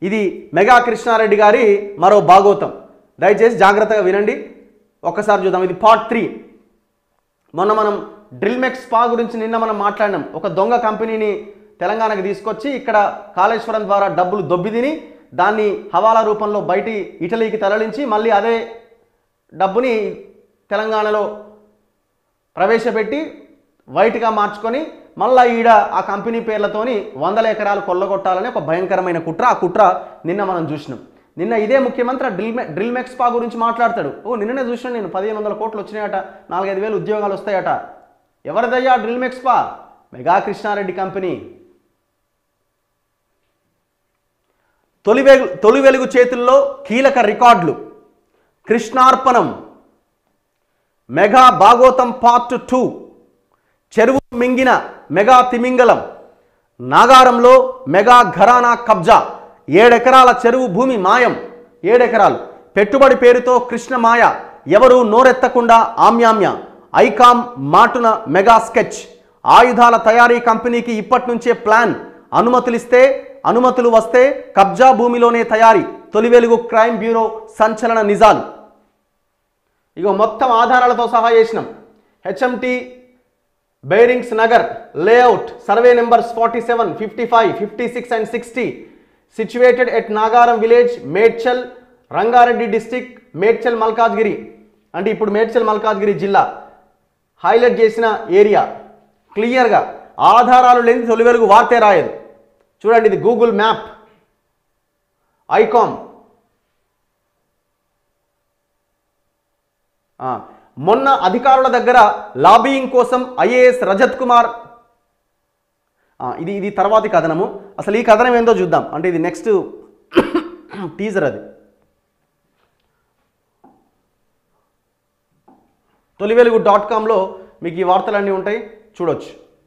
ఇది మెగా కృష్ణారెడ్డి గారి మరో భాగోతం దయచేసి జాగ్రత్తగా వినండి ఒక్కసారి చూద్దాం ఇది పార్ట్ త్రీ మొన్న మనం డ్రిల్మెక్స్ స్పా గురించి నిన్న మనం మాట్లాడినాం ఒక దొంగ కంపెనీని తెలంగాణకు తీసుకొచ్చి ఇక్కడ కాళేశ్వరం ద్వారా డబ్బులు దొబ్బిదిని దాన్ని హవాలా రూపంలో బయటి ఇటలీకి తరలించి మళ్ళీ అదే డబ్బుని తెలంగాణలో ప్రవేశపెట్టి వైట్గా మార్చుకొని మళ్ళా ఈడ ఆ కంపెనీ పేర్లతోని వందల ఎకరాలు కొల్లగొట్టాలని ఒక భయంకరమైన కుట్ర ఆ కుట్ర నిన్న మనం చూసినాం నిన్న ఇదే ముఖ్యమంత్రి ఆ డ్రిల్ మె డ్రిల్ మెక్స్పా గురించి మాట్లాడతాడు ఓ నిన్ననే చూసిన నేను పదిహేను వందల కోట్లు వచ్చినాయట నాలుగైదు వేలు ఉద్యోగాలు వస్తాయట ఎవరిదయ్యా డ్రిల్ మెక్స్పా మెగా కృష్ణారెడ్డి కంపెనీ తొలి వెలుగు తొలి వెలుగు చేతుల్లో కీలక రికార్డులు కృష్ణార్పణం మెగా భాగోతం పార్ట్ టూ చెరువు మింగిన మెగా తిమింగలం నాగారంలో మెగా ఘరానా కబ్జా ఏడెకరాల చెరువు భూమి మాయం ఏడెకరాలు పెట్టుబడి పేరుతో కృష్ణమాయ ఎవరు నోరెత్తకుండా ఆమ్యామ్య ఐకామ్ మాటున మెగా స్కెచ్ ఆయుధాల తయారీ కంపెనీకి ఇప్పటి నుంచే ప్లాన్ అనుమతులిస్తే అనుమతులు వస్తే కబ్జా భూమిలోనే తయారీ తొలి వెలుగు క్రైమ్ బ్యూరో సంచలన నిజాలు ఇగో మొత్తం ఆధారాలతో సహా చేసినాం HMT bearings Nagar layout survey numbers forty seven fifty five fifty six and sixty situated at Nagaram village Medchal Rangareddy district Medchal Malkajgiri అంటే ఇప్పుడు మేడ్చల్ మల్కాజ్గిరి జిల్లా హైలైట్ చేసిన ఏరియా క్లియర్గా ఆధారాలు లేని తొలి వెలుగు వార్తే రాయదు చూడండి ఇది గూగుల్ మ్యాప్ ఐకామ్ ఆ, మొన్న అధికారుల దగ్గర లాబియింగ్ కోసం ఐఏఎస్ రజత్ కుమార్ ఆ, ఇది ఇది తర్వాతి కథనము అసలు ఈ కథనం ఏందో చూద్దాం అంటే ఇది నెక్స్ట్ టీజర్ అది తొలి వెలుగు డాట్ కామ్లో మీకు ఈ వార్తలన్నీ ఉంటాయి చూడొచ్చు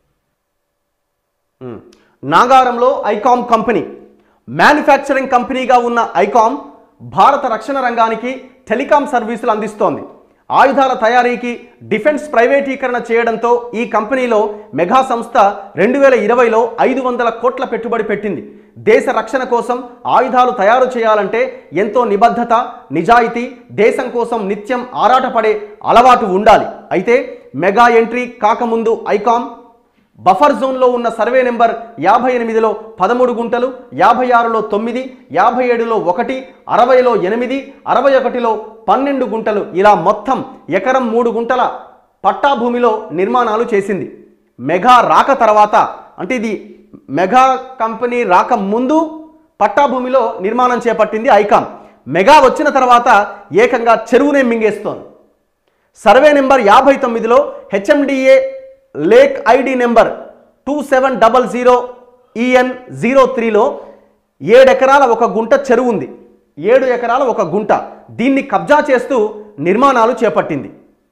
ఉమ్. నాగారంలో ఐకామ్ కంపెనీ మ్యానుఫ్యాక్చరింగ్ కంపెనీగా ఉన్న ఐకామ్ భారత రక్షణ రంగానికి టెలికాం సర్వీసులు అందిస్తోంది ఆయుధాల తయారీకి డిఫెన్స్ ప్రైవేటీకరణ చేయడంతో ఈ కంపెనీలో మెగా సంస్థ రెండు వేల ఇరవైలో ఐదు వందల కోట్ల పెట్టుబడి పెట్టింది దేశ రక్షణ కోసం ఆయుధాలు తయారు చేయాలంటే ఎంతో నిబద్ధత నిజాయితీ దేశం కోసం నిత్యం ఆరాటపడే అలవాటు ఉండాలి అయితే మెగా ఎంట్రీ కాకముందు ఐకామ్ బఫర్ జోన్లో ఉన్న సర్వే నెంబర్ యాభై ఎనిమిదిలో పదమూడు గుంటలు యాభై ఆరులో తొమ్మిది యాభై ఏడులో ఒకటి అరవైలో ఎనిమిది అరవై ఒకటిలో పన్నెండు గుంటలు ఇలా మొత్తం ఎకరం మూడు గుంటల పట్టా భూమిలో నిర్మాణాలు చేసింది మెగా రాక తర్వాత అంటే ఇది మెగా కంపెనీ రాక ముందు పట్టా భూమిలో నిర్మాణం చేపట్టింది ఐకామ్ మెగా వచ్చిన తర్వాత ఏకంగా చెరువునే మింగేస్తోంది సర్వే నెంబర్ యాభై తొమ్మిదిలో HMDA lake ID number two seven double zero E N zero త్రీలో ఏడెకరాల ఒక గుంట చెరువు ఉంది ఏడు ఎకరాల ఒక గుంట దీన్ని కబ్జా చేస్తూ నిర్మాణాలు చేపట్టింది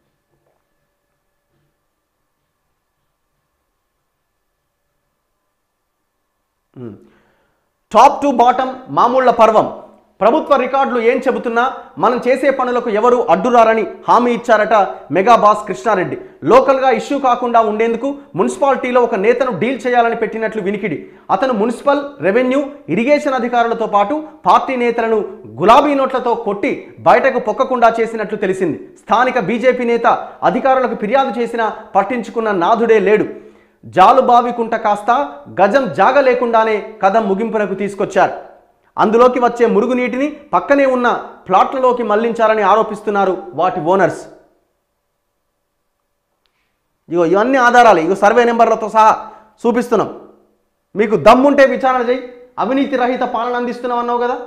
టాప్ టు బాటమ్ మామూళ్ల పర్వం ప్రభుత్వ రికార్డులు ఏం చెబుతున్నా మనం చేసే పనులకు ఎవరు అడ్డురారని హామీ ఇచ్చారట మెగా బాస్ కృష్ణారెడ్డి లోకల్గా ఇష్యూ కాకుండా ఉండేందుకు మున్సిపాలిటీలో ఒక నేతను డీల్ చేయాలని పెట్టినట్లు వినికిడి అతను మున్సిపల్ రెవెన్యూ ఇరిగేషన్ అధికారులతో పాటు పార్టీ నేతలను గులాబీ నోట్లతో కొట్టి బయటకు పొక్కకుండా చేసినట్లు తెలిసింది స్థానిక బీజేపీ నేత అధికారులకు ఫిర్యాదు చేసినా పట్టించుకున్న నాథుడే లేడు జాలుబావికుంట కాస్త గజం జాగ లేకుండానే కథ ముగింపునకు తీసుకొచ్చారు అందులోకి వచ్చే మురుగునీటిని పక్కనే ఉన్న ప్లాట్లలోకి మళ్లించారని ఆరోపిస్తున్నారు వాటి ఓనర్స్ ఇగో ఇవన్నీ ఆధారాలు ఇగో సర్వే నెంబర్లతో సహా చూపిస్తున్నాం మీకు దమ్ముంటే విచారణ చేయి అవినీతి రహిత పాలన అందిస్తున్నాం అన్నావు కదా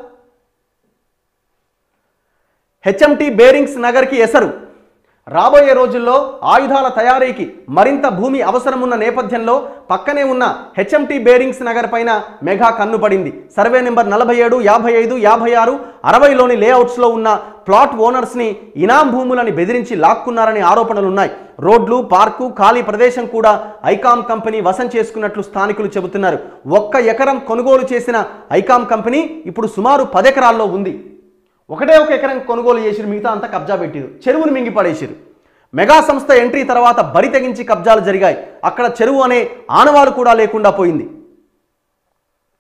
హెచ్ఎంటి బేరింగ్స్ నగర్కి ఎసరు రాబోయే రోజుల్లో ఆయుధాల తయారీకి మరింత భూమి అవసరమున్న నేపథ్యంలో పక్కనే ఉన్న హెచ్ఎంటి బేరింగ్స్ నగర్ పైన మెగా కన్ను పడింది సర్వే నెంబర్ నలభై ఏడు యాభై ఐదు యాభై ఆరు అరవైలోని లేఅవుట్స్లో ఉన్న ప్లాట్ ఓనర్స్ని ఇనాం భూములని బెదిరించి లాక్కున్నారనే ఆరోపణలున్నాయి రోడ్లు పార్కు ఖాళీ ప్రదేశం కూడా ఐకామ్ కంపెనీ వశం చేసుకున్నట్లు స్థానికులు చెబుతున్నారు ఒక్క ఎకరం కొనుగోలు చేసిన ఐకామ్ కంపెనీ ఇప్పుడు సుమారు పదెకరాల్లో ఉంది ఒకటే ఒక ఎకరం కొనుగోలు చేసిరు మిగతా అంతా కబ్జా పెట్టిరు చెరువును మింగి పడేసిరు మెగా సంస్థ ఎంట్రీ తర్వాత బరి తెగించి కబ్జాలు జరిగాయి అక్కడ చెరువు అనే ఆనవాలు కూడా లేకుండా పోయింది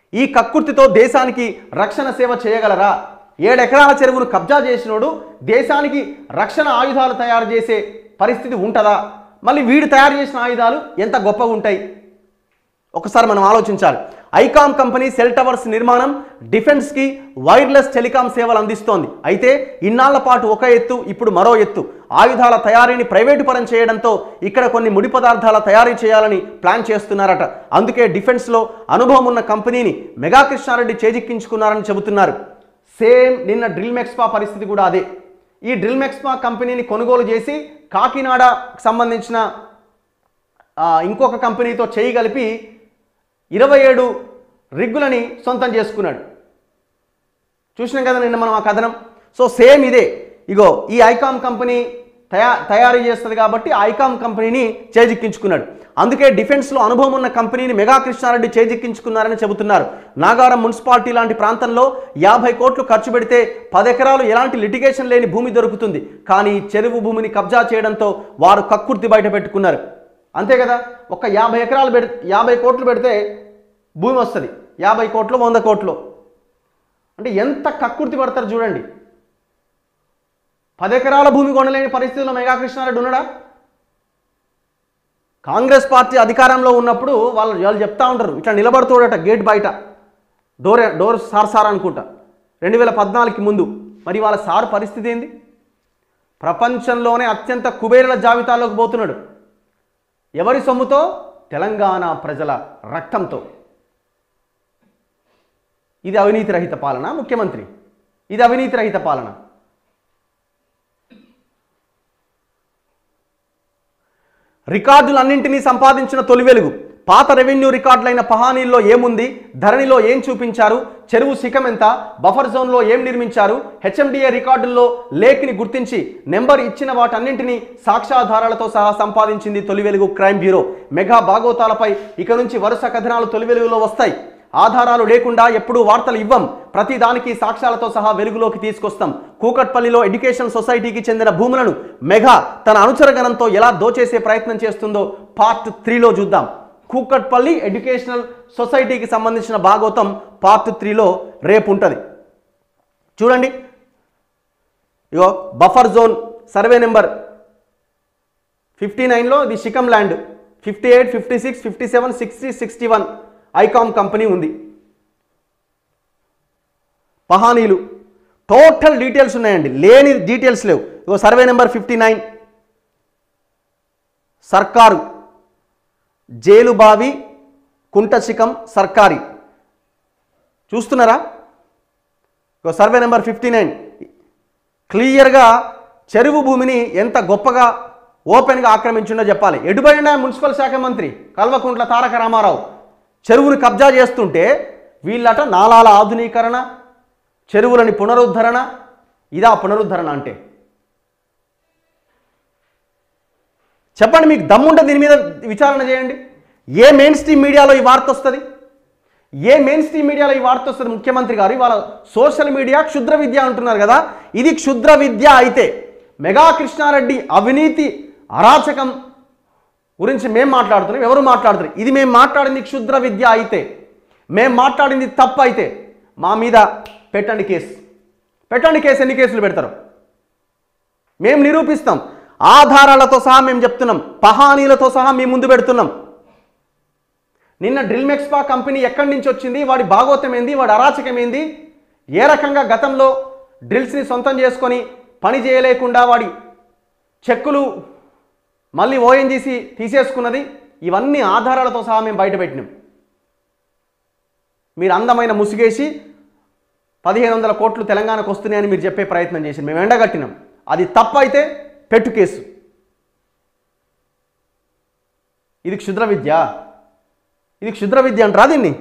ఈ కక్కుర్తితో దేశానికి రక్షణ సేవ చేయగలరా ఏడెకరాల చెరువును కబ్జా చేసినోడు దేశానికి రక్షణ ఆయుధాలు తయారు చేసే పరిస్థితి ఉంటుందా మళ్ళీ వీడు తయారు చేసిన ఆయుధాలు ఎంత గొప్పగా ఉంటాయి ఒకసారి మనం ఆలోచించాలి ఐకామ్ కంపెనీ సెల్ టవర్స్ నిర్మాణం డిఫెన్స్కి వైర్లెస్ టెలికాం సేవలు అందిస్తోంది అయితే ఇన్నాళ్ల పాటు ఒక ఎత్తు ఇప్పుడు మరో ఎత్తు ఆయుధాల తయారీని ప్రైవేటు పరం చేయడంతో ఇక్కడ కొన్ని ముడి పదార్థాల తయారీ చేయాలని ప్లాన్ చేస్తున్నారట అందుకే డిఫెన్స్లో అనుభవం ఉన్న కంపెనీని మెగా కృష్ణారెడ్డి చేజిక్కించుకున్నారని చెబుతున్నారు సేమ్ నిన్న డ్రిల్ మెక్స్పా పరిస్థితి కూడా అదే ఈ డ్రిల్ మెక్స్పా కంపెనీని కొనుగోలు చేసి కాకినాడకు సంబంధించిన ఆ, ఇంకొక కంపెనీతో చేయి కలిపి ఇరవై ఏడు రిగ్గులని సొంతం చేసుకున్నాడు చూసినాం కదా నిన్న మనం ఆ కథనం సో సేమ్ ఇదే ఇగో ఈ ఐకామ్ కంపెనీ తయా తయారీ చేస్తుంది కాబట్టి ఐకామ్ కంపెనీని చేజిక్కించుకున్నాడు అందుకే డిఫెన్స్లో అనుభవం ఉన్న కంపెనీని మెగా కృష్ణారెడ్డి చేజిక్కించుకున్నారని చెబుతున్నారు నాగారం మున్సిపాలిటీ లాంటి ప్రాంతంలో యాభై కోట్లు ఖర్చు పెడితే పది ఎకరాలు ఎలాంటి లిటిగేషన్ లేని భూమి దొరుకుతుంది కానీ చెరువు భూమిని కబ్జా చేయడంతో వారు కక్కుర్తి బయట పెట్టుకున్నారు అంతే కదా ఒక యాభై ఎకరాలు పెడి యాభై కోట్లు పెడితే భూమి వస్తుంది యాభై కోట్లు వంద కోట్లు అంటే ఎంత కక్కుర్తి పడతారు చూడండి పది ఎకరాల భూమి కొనలేని పరిస్థితుల్లో మెగా కృష్ణారెడ్డి ఉన్నాడా కాంగ్రెస్ పార్టీ అధికారంలో ఉన్నప్పుడు వాళ్ళు వాళ్ళు చెప్తా ఉంటారు ఇట్లా నిలబడుతోడట గేట్ బయట డోర్ డోర్ సార్ సార్ అనుకుంటా రెండు వేల పద్నాలుగుకి ముందు మరి వాళ్ళ సార్ పరిస్థితి ఏంది ప్రపంచంలోనే అత్యంత కుబేరుల జాబితాలోకి పోతున్నాడు ఎవరి సొమ్ముతో తెలంగాణ ప్రజల రక్తంతో ఇది అవినీతి రహిత పాలన ముఖ్యమంత్రి ఇది అవినీతి రహిత పాలన రికార్డులన్నింటినీ సంపాదించిన తొలి వెలుగు పాత రెవెన్యూ రికార్డులైన పహానీల్లో ఏముంది ధరణిలో ఏం చూపించారు చెరువు శిఖం ఎంత బఫర్ జోన్లో ఏం నిర్మించారు హెచ్ఎండిఏ రికార్డుల్లో లేఖని గుర్తించి నెంబర్ ఇచ్చిన వాటన్నింటినీ సాక్ష్యాధారాలతో సహా సంపాదించింది తొలి వెలుగు క్రైమ్ బ్యూరో మెగా భాగోతాలపై ఇక నుంచి వరుస కథనాలు తొలి వెలుగులో వస్తాయి ఆధారాలు లేకుండా ఎప్పుడూ వార్తలు ఇవ్వం ప్రతి దానికి సాక్ష్యాలతో సహా వెలుగులోకి తీసుకొస్తాం కూకట్పల్లిలో ఎడ్యుకేషన్ సొసైటీకి చెందిన భూములను మెగా తన అనుచరగణంతో ఎలా దోచేసే ప్రయత్నం చేస్తుందో పార్ట్ త్రీలో చూద్దాం కూకట్పల్లి ఎడ్యుకేషనల్ సొసైటీకి సంబంధించిన భాగోతం పార్ట్ త్రీలో రేపు ఉంటుంది చూడండి ఇగో buffer zone survey number fifty నైన్లో ఇది షికం land fifty eight fifty six fifty seven sixty sixty one ICOMM company ఉంది పహానీలు టోటల్ డీటెయిల్స్ ఉన్నాయండి లేని డీటెయిల్స్ లేవు ఇగో సర్వే నెంబర్ ఫిఫ్టీ నైన్ సర్కారు జేలుబావి కుంటశిఖం సర్కారి చూస్తున్నారా ఇగో సర్వే నెంబర్ ఫిఫ్టీ నైన్ క్లియర్గా చెరువు భూమిని ఎంత గొప్పగా ఓపెన్గా ఆక్రమించిండో చెప్పాలి ఎటుబడిన మున్సిపల్ శాఖ మంత్రి కల్వకుంట్ల తారక రామారావు చెరువుని కబ్జా చేస్తుంటే వీళ్ళట నాలాల ఆధునీకరణ చెరువులని పునరుద్ధరణ ఇదా పునరుద్ధరణ అంటే చెప్పండి మీకు దమ్ముంటే దీని మీద విచారణ చేయండి ఏ మెయిన్ స్ట్రీమ్ మీడియాలో ఈ వార్త వస్తుంది ఏ మెయిన్ స్ట్రీమ్ మీడియాలో ఈ వార్త వస్తుంది ముఖ్యమంత్రి గారు ఇవాళ సోషల్ మీడియా క్షుద్ర విద్య అంటున్నారు కదా ఇది క్షుద్ర విద్య అయితే మెగా కృష్ణారెడ్డి అవినీతి అరాచకం గురించి మేము మాట్లాడుతున్నాం ఎవరు మాట్లాడుతున్నారు ఇది మేము మాట్లాడింది క్షుద్ర విద్య అయితే మేము మాట్లాడింది తప్పు అయితే మా మీద పెట్టండి కేసు పెట్టండి కేసు ఎన్ని కేసులు పెడతారు మేము నిరూపిస్తాం ఆధారాలతో సహా మేము చెప్తున్నాం పహానీలతో సహా మేము ముందు పెడుతున్నాం నిన్న డ్రిల్ మెక్స్పా కంపెనీ ఎక్కడి నుంచి వచ్చింది వాడి భాగోతం ఏంది వాడి అరాచకం ఏంది ఏ రకంగా గతంలో డ్రిల్స్ని సొంతం చేసుకొని పని చేయలేకుండా వాడి చెక్కులు మళ్ళీ ఓఎన్జీసీ తీసేసుకున్నది ఇవన్నీ ఆధారాలతో సహా మేము బయటపెట్టినాం మీరు అందమైన ముసుగేసి పదిహేను వందల కోట్లు తెలంగాణకు వస్తున్నాయని మీరు చెప్పే ప్రయత్నం చేసి మేము ఎండగట్టినాం అది తప్పు అయితే పెట్టు కేసు ఇది క్షుద్ర విద్య ఇది క్షుద్ర విద్య అంటారా దీన్ని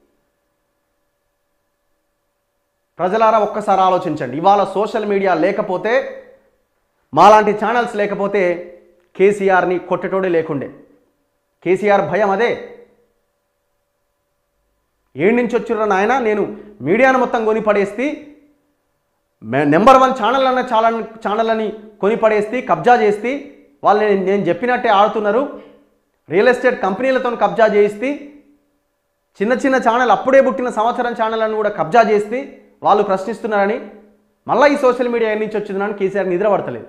ప్రజలారా ఒక్కసారి ఆలోచించండి ఇవాళ సోషల్ మీడియా లేకపోతే మాలాంటి ఛానల్స్ లేకపోతే కేసీఆర్ని కొట్టేటోడే లేకుండే కేసీఆర్ భయం అదే ఏడు నుంచి వచ్చిర్రా నాయన నేను మీడియాను మొత్తం కొని పడేస్తే మే- నెంబర్ వన్ ఛానల్ అన్న చాలా ఛానల్ అని కొని పడేస్తే కబ్జా చేస్తే వాళ్ళు నేను నేను చెప్పినట్టే ఆడుతున్నారు రియల్ ఎస్టేట్ కంపెనీలతో కబ్జా చేయిస్తే చిన్న చిన్న ఛానల్ అప్పుడే పుట్టిన సంవత్సరం ఛానళ్ళను కూడా కబ్జా చేసి వాళ్ళు ప్రశ్నిస్తున్నారని మళ్ళీ ఈ సోషల్ మీడియా ఎన్ని నుంచి వచ్చిందని కేసీఆర్ నిద్ర పడతలేదు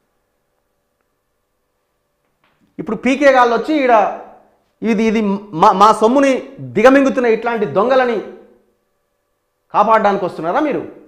ఇప్పుడు పీకే గాళ్ళు వచ్చి ఈడ ఇది ఇది మా మా సొమ్ముని దిగమింగుతున్న ఇట్లాంటి దొంగలని కాపాడడానికి వస్తున్నారా మీరు